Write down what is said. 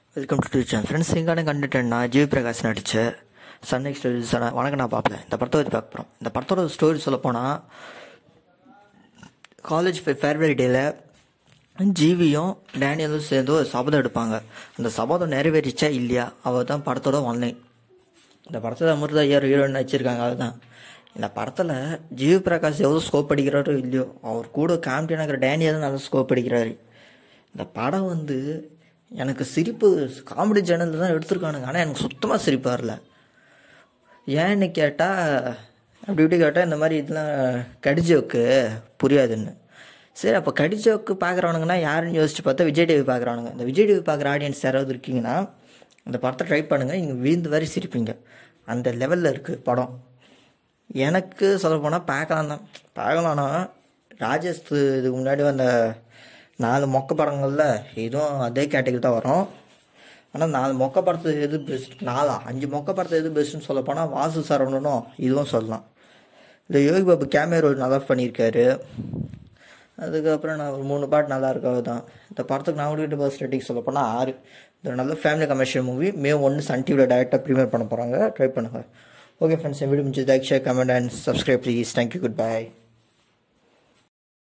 welcome to tuition friends எங்கான கண்டுட்டேன்னா ஜிவி பிரகாஷ் நடித்த சன் நெக்ஸ்ட் வணக்கம் நான் பார்ப்பல இந்த படத்தை பற்றி பார்க்க போகிறோம் இந்த படத்தோட ஸ்டோரி சொல்லப்போனால் காலேஜ் ஃபேர்வெல் டேயில் ஜிவியும் டேனியலும் சேர்ந்து ஒரு சபதம் எடுப்பாங்க அந்த சபதம் நிறைவேறிச்சா இல்லையா அவள் தான் படத்தோட ஒன்லைன் இந்த படத்தில் அமிர்தா ஐயர் ஹீரோயின் வச்சுருக்காங்க அதுதான் இந்த படத்தில் ஜிவி பிரகாஷ் எவ்வளோ ஸ்கோப் அடிக்கிறாரோ இல்லையோ அவர் கூட காமெடியான இருக்கிற டேனியல் தான் நல்லா ஸ்கோப் அடிக்கிறாரு இந்த படம் வந்து எனக்கு சிரிப்பு காமெடி சேனலில் தான் எடுத்திருக்கானுங்க ஆனால் எனக்கு சுத்தமாக சிரிப்பு வரல ஏன்னு கேட்டால் அப்படி இப்படி கேட்டால் இந்த மாதிரி இதெல்லாம் கடிஜோக்கு புரியாதுன்னு சரி அப்போ கடிஜோக்கு பார்க்குறவனுங்கன்னா யாருன்னு யோசிச்சு பார்த்தா விஜய் டிவி பார்க்குறவனுங்க இந்த விஜய் டிவி பார்க்குற ஆடியன்ஸ் யாராவது இருக்கீங்கன்னா இந்த படத்தை ட்ரை பண்ணுங்கள் நீங்கள் வீழ்ந்து வரை சிரிப்பீங்க அந்த லெவலில் இருக்குது படம் எனக்கு சொல்ல போனால் பார்க்கலாம் தான் பார்க்கலாம்னா ராஜேஷ் இதுக்கு முன்னாடி வந்த நாலு மொக்க படங்களில் இதுவும் அதே கேட்டகரி தான் வரும் ஆனால் நாலு மொக்க படத்து எது பெஸ்ட் நாலா அஞ்சு மொக்க படத்து எது பெஸ்ட்டுன்னு சொல்ல போனால் வாசு சரவணனும் இதுவும் சொல்லலாம் இந்த யோகி பாபு கேமரா நல்லா பண்ணியிருக்காரு அதுக்கப்புறம் நான் ஒரு மூணு பாட்டு நல்லா இருக்காது தான் இந்த படத்துக்கு நான் கொடுக்கிட்ட பஸ் ரேட்டிங் சொல்ல போனால் ஆறு இது நல்ல ஃபேமிலி கமர்ஷியல் மூவி மே ஒன்று சன் டிவியில் டேரெக்டாக ப்ரீமியர் பண்ண போகிறாங்க ட்ரை பண்ணுங்கள் ஓகே ஃப்ரெண்ட்ஸ் என் வீடியோ முடிஞ்சது like share comment and subscribe please thank you good bye